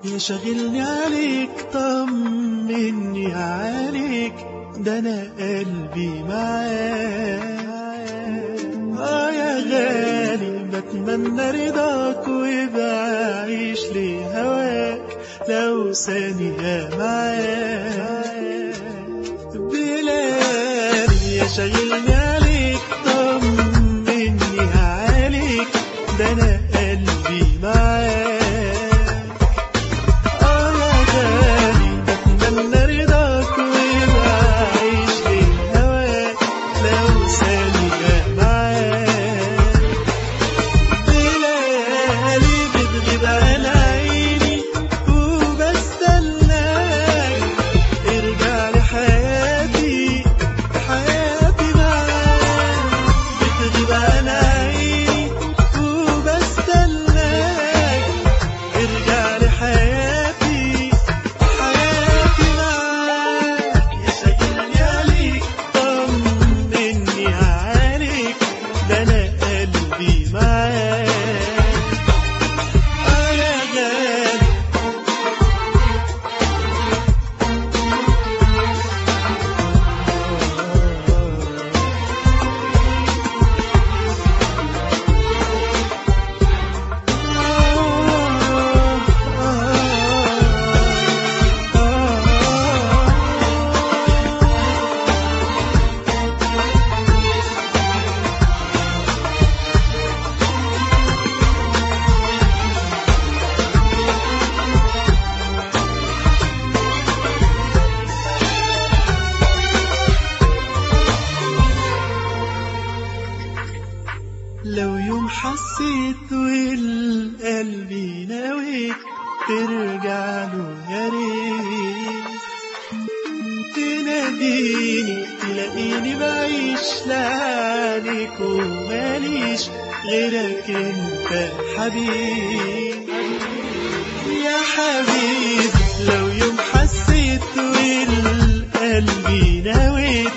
يا شاغلني عليك طمني عليك ده انا قلبي معاك اه يا غالي بتمنى رضاك وبعيش لهواك لو ثانية معاك بلادي يا شاغلني عليك طمني عليك ده انا قلبي معاك اه يا غالي بتمنى رضاك وبعيش لهواك لو ثانية معاك بليالي بتغيب عن عيني وبستناك ارجع لحياتي حياتي معاك بتغيب عن عيني وبستناك ارجع لحياتي حياتي معاك يا شاغلني عليك طمني عليك ده انا قلبي معاك اه يا غالي لو يوم حسيت والقلب نويت ترجع له يا ريت تناديني تلاقيني بعيش لعنيك وماليش غيرك انت حبيب يا حبيبي لو يوم حسيت والقلب نويت